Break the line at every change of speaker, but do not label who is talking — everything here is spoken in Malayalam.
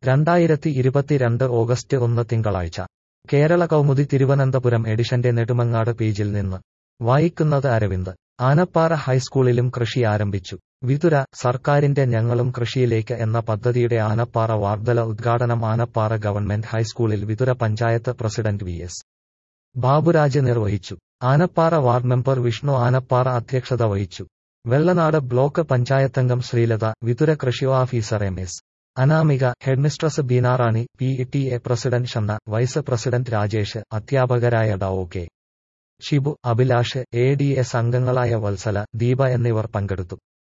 രണ്ടായിരത്തി ഇരുപത്തിരണ്ട് ഓഗസ്റ്റ് ഒന്ന് തിങ്കളാഴ്ച കേരള കൗമുദി തിരുവനന്തപുരം എഡിഷന്റെ നെടുമങ്ങാട് പേജിൽ നിന്ന് വായിക്കുന്നത് അരവിന്ദ് ആനപ്പാറ ഹൈസ്കൂളിലും കൃഷി ആരംഭിച്ചു വിതുര സർക്കാരിന്റെ ഞങ്ങളും കൃഷിയിലേക്ക് എന്ന പദ്ധതിയുടെ ആനപ്പാറ വാർഡല ഉദ്ഘാടനം ആനപ്പാറ ഗവൺമെന്റ് ഹൈസ്കൂളിൽ Vithura panchayat president V S Baburaj നിർവഹിച്ചു ആനപ്പാറ വാർഡ് മെമ്പർ വിഷ്ണു ആനപ്പാറ അധ്യക്ഷത വഹിച്ചു വെള്ളനാട് ബ്ലോക്ക് പഞ്ചായത്തംഗം ശ്രീലത വിതുര കൃഷി officer M S Anamika headmistress Beenarani P T A president Shanna vice president Rajesh അധ്യാപകരായ ഡോ K Shibu Abhilash A D S അംഗങ്ങളായ വത്സല ദീപ എന്നിവർ പങ്കെടുത്തു